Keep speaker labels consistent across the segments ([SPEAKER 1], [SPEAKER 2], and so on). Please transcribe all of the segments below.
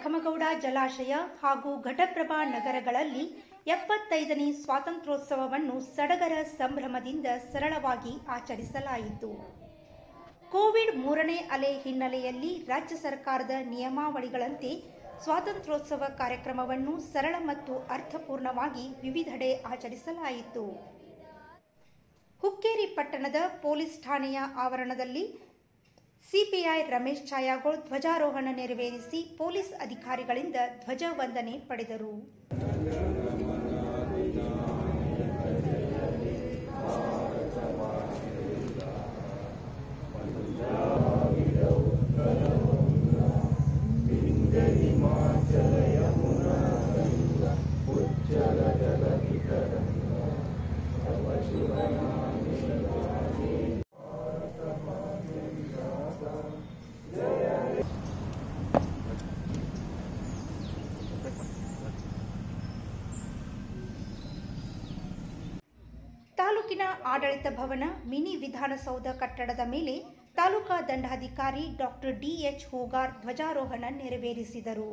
[SPEAKER 1] ಲಖಮಗೌಡ ಜಲಾಶಯ ಹಾಗೂ ಘಟಪ್ರಭಾ ನಗರಗಳಲ್ಲಿ ಎಪ್ಪತ್ತೈದನೇ ಸ್ವಾತಂತ್ರ್ಯೋತ್ಸವವನ್ನು ಸಡಗರ ಸಂಭ್ರಮದಿಂದ ಸರಳವಾಗಿ ಆಚರಿಸಲಾಯಿತು ಕೋವಿಡ್ ಮೂರನೇ ಅಲೆ ಹಿನ್ನೆಲೆಯಲ್ಲಿ ರಾಜ್ಯ ಸರ್ಕಾರದ ನಿಯಮಾವಳಿಗಳಂತೆ ಸ್ವಾತಂತ್ರ್ಯೋತ್ಸವ ಕಾರ್ಯಕ್ರಮವನ್ನು ಸರಳ ಮತ್ತು ಅರ್ಥಪೂರ್ಣವಾಗಿ ವಿವಿಧೆಡೆ ಆಚರಿಸಲಾಯಿತು ಹುಕ್ಕೇರಿ ಪಟ್ಟಣದ ಪೊಲೀಸ್ ಠಾಣೆಯ ಆವರಣದಲ್ಲಿ ಸಿಪಿಐ ರಮೇಶ್ ಛಾಯಾಗೋಳ್ ಧ್ವಜಾರೋಹಣ ನೆರವೇರಿಸಿ ಪೊಲೀಸ್ ಅಧಿಕಾರಿಗಳಿಂದ ಧ್ವಜ ವಂದನೆ ಪಡೆದರು ತಾಲೂಕಿನ ಆಡಳಿತ ಭವನ ಮಿನಿ ವಿಧಾನಸೌಧ ಕಟ್ಟಡದ ಮೇಲೆ ತಾಲೂಕಾ ದಂಡಾಧಿಕಾರಿ ಡಾಕ್ಟರ್ ಡಿಎಚ್ ಹೂಗಾರ್ ಧ್ವಜಾರೋಹಣ ನೆರವೇರಿಸಿದರು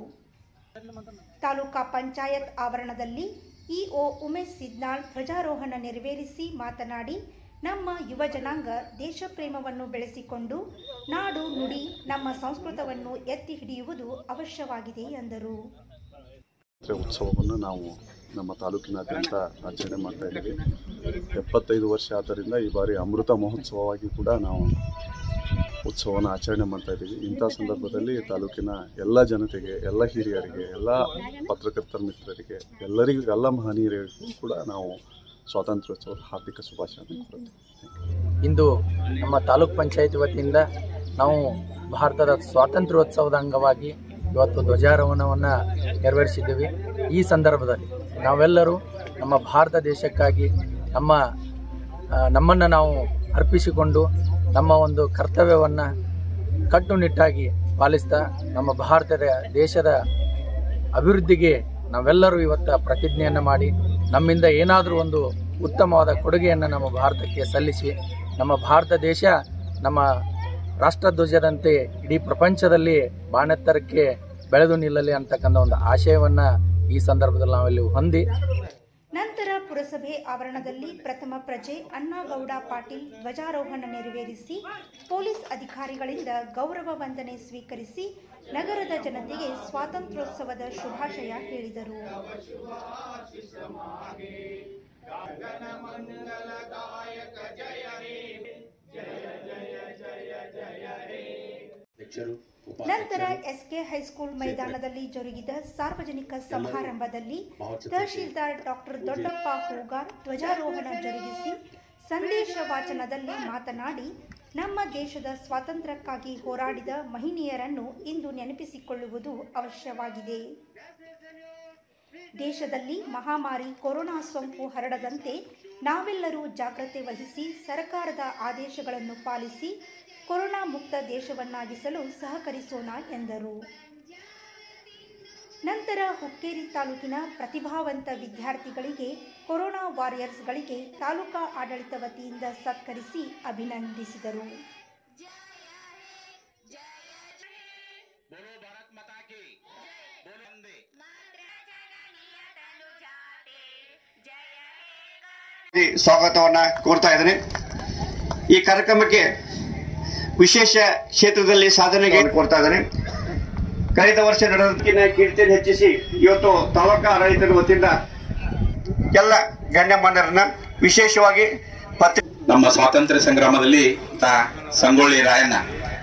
[SPEAKER 1] ತಾಲೂಕಾ ಪಂಚಾಯತ್ ಆವರಣದಲ್ಲಿ ಇಒ ಉಮೇಶ್ ಸಿದ್ನಾಳ್ ಧ್ವಜಾರೋಹಣ ನೆರವೇರಿಸಿ ಮಾತನಾಡಿ ನಮ್ಮ ಯುವ ಜನಾಂಗ ದೇಶ ಪ್ರೇಮವನ್ನು ಬೆಳೆಸಿಕೊಂಡು ನಾಡು ನುಡಿ ನಮ್ಮ ಸಂಸ್ಕೃತವನ್ನು ಎತ್ತಿ ಹಿಡಿಯುವುದು ಅವಶ್ಯವಾಗಿದೆ ಎಂದರು
[SPEAKER 2] ಜಾತ್ರೆ ಉತ್ಸವವನ್ನು ನಾವು ನಮ್ಮ ತಾಲೂಕಿನಾದ್ಯಂತ ಆಚರಣೆ ಮಾಡ್ತಾ ಇದ್ದೀವಿ ಎಪ್ಪತ್ತೈದು ವರ್ಷ ಆದ್ದರಿಂದ ಈ ಬಾರಿ ಅಮೃತ ಮಹೋತ್ಸವವಾಗಿ ಕೂಡ ನಾವು ಉತ್ಸವವನ್ನು ಆಚರಣೆ ಮಾಡ್ತಾ ಇದ್ದೀವಿ ಇಂಥ ಸಂದರ್ಭದಲ್ಲಿ ತಾಲೂಕಿನ ಎಲ್ಲ ಜನತೆಗೆ ಎಲ್ಲ ಹಿರಿಯರಿಗೆ ಎಲ್ಲ ಪತ್ರಕರ್ತರ ಮಿತ್ರರಿಗೆ ಎಲ್ಲರಿಗೂ ಎಲ್ಲ ಮಹನೀಯರಿಗೂ ಕೂಡ ನಾವು ಸ್ವಾತಂತ್ರ್ಯೋತ್ಸವದ ಹಾರ್ದಿಕ ಶುಭಾಶಯ
[SPEAKER 3] ಇಂದು ನಮ್ಮ ತಾಲೂಕ್ ಪಂಚಾಯತ್ ವತಿಯಿಂದ ನಾವು ಭಾರತದ ಸ್ವಾತಂತ್ರ್ಯೋತ್ಸವದ ಅಂಗವಾಗಿ ಇವತ್ತು ಧ್ವಜಾರೋಹಣವನ್ನು ನೆರವೇರಿಸಿದ್ದೀವಿ ಈ ಸಂದರ್ಭದಲ್ಲಿ ನಾವೆಲ್ಲರೂ ನಮ್ಮ ಭಾರತ ದೇಶಕ್ಕಾಗಿ ನಮ್ಮ ಆ, ನಮ್ಮನ್ನು ನಾವು ಅರ್ಪಿಸಿಕೊಂಡು ನಮ್ಮ ಒಂದು ಕರ್ತವ್ಯವನ್ನು ಕಟ್ಟುನಿಟ್ಟಾಗಿ ಪಾಲಿಸ್ತಾ ನಮ್ಮ ಭಾರತದ ದೇಶದ ಅಭಿವೃದ್ಧಿಗೆ ನಾವೆಲ್ಲರೂ ಇವತ್ತು ಪ್ರತಿಜ್ಞೆಯನ್ನು ಮಾಡಿ ನಮ್ಮಿಂದ ಏನಾದರೂ ಒಂದು ಉತ್ತಮವಾದ ಕೊಡುಗೆಯನ್ನು ನಮ್ಮ ಭಾರತಕ್ಕೆ ಸಲ್ಲಿಸಿ ನಮ್ಮ ಭಾರತ ದೇಶ ನಮ್ಮ ರಾಷ್ಟ್ರಧ್ವಜದಂತೆ ಇಡೀ ಪ್ರಪಂಚದಲ್ಲಿ ಬಾಣೆತ್ತರಕ್ಕೆ ಬೆಳೆದು ನಿಲ್ಲಲಿ ಅಂತಕ್ಕಂಥ ಒಂದು ಆಶಯವನ್ನು ಈ ಸಂದರ್ಭದಲ್ಲಿ ನಾವೆಲ್ಲಿ ಹೊಂದಿ
[SPEAKER 1] ನಂತರ ಪುರಸಭೆ ಆವರಣದಲ್ಲಿ ಪ್ರಥಮ ಪ್ರಜೆ ಅಣ್ಣಾಗೌಡ ಪಾಟೀಲ್ ಧ್ವಜಾರೋಹಣ ನೆರವೇರಿಸಿ ಪೊಲೀಸ್ ಅಧಿಕಾರಿಗಳಿಂದ ಗೌರವ ವಂದನೆ ಸ್ವೀಕರಿಸಿ ನಗರದ ಜನತೆಗೆ ಸ್ವಾತಂತ್ರ್ಯೋತ್ಸವದ ಶುಭಾಶಯ ಹೇಳಿದರು ನಂತರ ಎಸ್ಕೆ ಹೈಸ್ಕೂಲ್ ಮೈದಾನದಲ್ಲಿ ಜರುಗಿದ ಸಾರ್ವಜನಿಕ ಸಮಾರಂಭದಲ್ಲಿ ತಹಶೀಲ್ದಾರ್ ಡಾಕ್ಟರ್ ದೊಡ್ಡಪ್ಪ ಹೂಗಾರ್ ಧ್ವಜಾರೋಹಣ ಜರುಗಿಸಿ ಸಂದೇಶ ವಾಚನದಲ್ಲಿ ಮಾತನಾಡಿ ನಮ್ಮ ದೇಶದ ಸ್ವಾತಂತ್ರ್ಯಕ್ಕಾಗಿ ಹೋರಾಡಿದ ಮಹಿಳೆಯರನ್ನು ಇಂದು ನೆನಪಿಸಿಕೊಳ್ಳುವುದು ಅವಶ್ಯವಾಗಿದೆ ದೇಶದಲ್ಲಿ ಮಹಾಮಾರಿ ಕೊರೋನಾ ಸೋಂಕು ಹರಡದಂತೆ ನಾವೆಲ್ಲರೂ ಜಾಗ್ರತೆ ವಹಿಸಿ ಸರ್ಕಾರದ ಆದೇಶಗಳನ್ನು ಪಾಲಿಸಿ ಕೊರೋನಾ ಮುಕ್ತ ದೇಶವನ್ನಾಗಿಸಲು ಸಹಕರಿಸೋಣ ಎಂದರು ನಂತರ ಹುಕ್ಕೇರಿ ತಾಲೂಕಿನ ಪ್ರತಿಭಾವಂತ ವಿದ್ಯಾರ್ಥಿಗಳಿಗೆ ಕೊರೋನಾ ವಾರಿಯರ್ಸ್ಗಳಿಗೆ ತಾಲೂಕಾ ಆಡಳಿತ ವತಿಯಿಂದ ಸತ್ಕರಿಸಿ ಅಭಿನಂದಿಸಿದರು
[SPEAKER 4] ಈ ಸ್ವಾಗತವನ್ನ ಕೋರ್ತಾ ಇದ್ದೇನೆ ಈ ಕಾರ್ಯಕ್ರಮಕ್ಕೆ ವಿಶೇಷ ಕ್ಷೇತ್ರದಲ್ಲಿ ಸಾಧನೆಗೆ ಕೋರ್ತಾ ಇದ್ದೇನೆ ಕಳೆದ ವರ್ಷ ನಡೆದಕ್ಕಿಂತ ಕೀರ್ತಿಯನ್ನು ಹೆಚ್ಚಿಸಿ ಇವತ್ತು ತಾಲೂಕಾ ಆಡಳಿತದ ವತಿಯಿಂದ ಎಲ್ಲ ಗಣ್ಯಮಾನ್ಯರನ್ನ ವಿಶೇಷವಾಗಿ ಪತ್ರಿ
[SPEAKER 5] ನಮ್ಮ ಸ್ವಾತಂತ್ರ್ಯ ಸಂಗ್ರಾಮದಲ್ಲಿ ತಾ ಸಂಗೊಳ್ಳಿ ರಾಯಣ್ಣ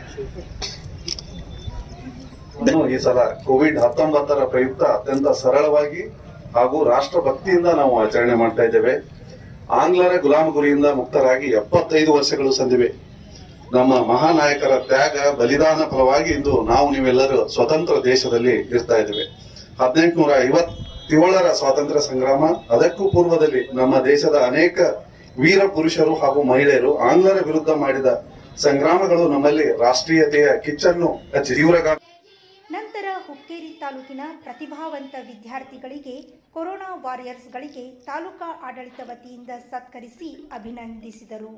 [SPEAKER 2] ಈ ಸಲ ಕೋವಿಡ್ ಹತ್ತೊಂಬತ್ತರ ಪ್ರಯುಕ್ತ ಅತ್ಯಂತ ಸರಳವಾಗಿ ಹಾಗೂ ರಾಷ್ಟ್ರಭಕ್ತಿಯಿಂದ ನಾವು ಆಚರಣೆ ಮಾಡ್ತಾ ಇದ್ದೇವೆ ಆಂಗ್ಲರ ಗುಲಾಮಗುರಿಯಿಂದ ಮುಕ್ತರಾಗಿ ಎಪ್ಪತ್ತೈದು ವರ್ಷಗಳು ಸಂದಿವೆ ನಮ್ಮ ಮಹಾನಾಯಕರ ತ್ಯಾಗ ಬಲಿದಾನ ಫಲವಾಗಿ ಇಂದು ನಾವು ನೀವೆಲ್ಲರೂ ಸ್ವತಂತ್ರ ದೇಶದಲ್ಲಿ ಇರ್ತಾ ಇದ್ದೇವೆ ಹದಿನೆಂಟುನೂರ ಐವತ್ತೇಳರ ಸ್ವಾತಂತ್ರ್ಯ ಸಂಗ್ರಾಮ ಅದಕ್ಕೂ ಪೂರ್ವದಲ್ಲಿ ನಮ್ಮ ದೇಶದ ಅನೇಕ ವೀರ ಪುರುಷರು ಹಾಗೂ ಮಹಿಳೆಯರು ಆಂಗ್ಲರ ವಿರುದ್ಧ ಮಾಡಿದ ಸಂಗ್ರಾಮಗಳು ನಮ್ಮಲ್ಲಿ ರಾಷ್ಟ್ರೀಯತೆಯ ಕಿಚ್ಚನ್ನು ಹಚ್ಚಿ ತೀವ್ರಗಾಮಿ
[SPEAKER 1] ನಂತರ ಹುಕ್ಕೇರಿ ತಾಲೂಕಿನ ಪ್ರತಿಭಾವಂತ ವಿದ್ಯಾರ್ಥಿಗಳಿಗೆ ಕೊರೋನಾ ವಾರಿಯರ್ಸ್ಗಳಿಗೆ ತಾಲೂಕಾ ಆಡಳಿತ ವತಿಯಿಂದ ಸತ್ಕರಿಸಿ ಅಭಿನಂದಿಸಿದರು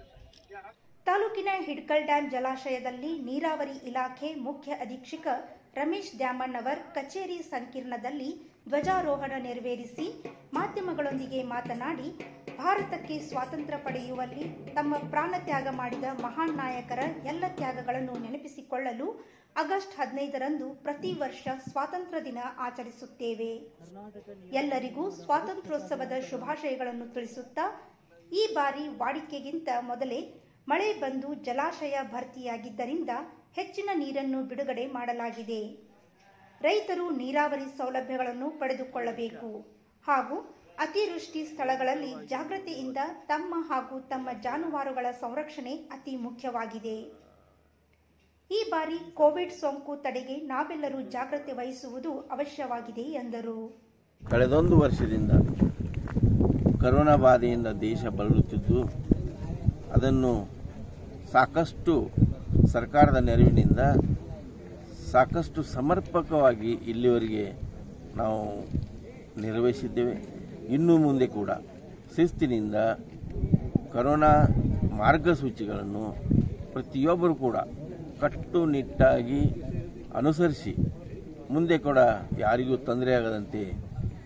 [SPEAKER 1] ತಾಲೂಕಿನ ಹಿಡ್ಕಲ್ ಡ್ಯಾಂ ಜಲಾಶಯದಲ್ಲಿ ನೀರಾವರಿ ಇಲಾಖೆ ಮುಖ್ಯ ಅಧೀಕ್ಷಕ ರಮೇಶ್ ದ್ಯಾಮಣ್ಣವರ್ ಕಚೇರಿ ಸಂಕೀರ್ಣದಲ್ಲಿ ಧ್ವಜಾರೋಹಣ ನೆರವೇರಿಸಿ ಮಾಧ್ಯಮಗಳೊಂದಿಗೆ ಮಾತನಾಡಿ ಭಾರತಕ್ಕೆ ಸ್ವಾತಂತ್ರ್ಯ ಪಡೆಯುವಲ್ಲಿ ತಮ್ಮ ಪ್ರಾಣ ತ್ಯಾಗ ಮಾಡಿದ ಮಹಾನ್ ನಾಯಕರ ಎಲ್ಲ ತ್ಯಾಗಗಳನ್ನು ನೆನಪಿಸಿಕೊಳ್ಳಲು ಆಗಸ್ಟ್ ಹದಿನೈದರಂದು ಪ್ರತಿ ವರ್ಷ ಸ್ವಾತಂತ್ರ್ಯ ದಿನ ಆಚರಿಸುತ್ತೇವೆ ಎಲ್ಲರಿಗೂ ಸ್ವಾತಂತ್ರ್ಯೋತ್ಸವದ ಶುಭಾಶಯಗಳನ್ನು ತಿಳಿಸುತ್ತಾ ಈ ಬಾರಿ ವಾಡಿಕೆಗಿಂತ ಮೊದಲೇ ಮಳೆ ಬಂದು ಜಲಾಶಯ ಭರ್ತಿಯಾಗಿದ್ದರಿಂದ ಹೆಚ್ಚಿನ ನೀರನ್ನು ಬಿಡುಗಡೆ ಮಾಡಲಾಗಿದೆ ರೈತರು ನೀರಾವರಿ ಸೌಲಭ್ಯಗಳನ್ನು ಪಡೆದುಕೊಳ್ಳಬೇಕು ಹಾಗೂ ಅತಿವೃಷ್ಟಿ ಸ್ಥಳಗಳಲ್ಲಿ ಜಾಗೃತಿಯಿಂದ ತಮ್ಮ ಹಾಗೂ ತಮ್ಮ ಜಾನುವಾರುಗಳ ಸಂರಕ್ಷಣೆ ಅತಿ ಮುಖ್ಯವಾಗಿದೆ ಈ ಬಾರಿ ಕೋವಿಡ್ ಸೋಂಕು ತಡೆಗೆ ನಾವೆಲ್ಲರೂ ಜಾಗ್ರತೆ ವಹಿಸುವುದು ಅವಶ್ಯವಾಗಿದೆ ಎಂದರು
[SPEAKER 6] ಕಳೆದೊಂದು ವರ್ಷದಿಂದ ಕರೋನಾ ಬಾಧೆಯಿಂದ ದೇಶ ಬಳಲುತ್ತಿದ್ದು ಅದನ್ನು ಸಾಕಷ್ಟು ಸರ್ಕಾರದ ನೆರವಿನಿಂದ ಸಾಕಷ್ಟು ಸಮರ್ಪಕವಾಗಿ ಇಲ್ಲಿವರೆಗೆ ನಾವು ನಿರ್ವಹಿಸಿದ್ದೇವೆ ಇನ್ನು ಮುಂದೆ ಕೂಡ ಶಿಸ್ತಿನಿಂದ ಕರೋನಾ ಮಾರ್ಗಸೂಚಿಗಳನ್ನು ಪ್ರತಿಯೊಬ್ಬರು ಕೂಡ ಕಟ್ಟುನಿಟ್ಟಾಗಿ ಅನುಸರಿಸಿ ಮುಂದೆ ಕೂಡ ಯಾರಿಗೂ ತೊಂದರೆ ಆಗದಂತೆ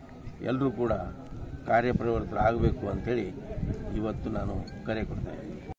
[SPEAKER 6] ಎಲ್ಲರೂ ಕೂಡ ಕಾರ್ಯಪ್ರವೃತ್ತರಾಗಬೇಕು ಅಂತೇಳಿ ಇವತ್ತು ನಾನು ಕರೆ ಕೊಡ್ತಾ ಇದ್ದೀನಿ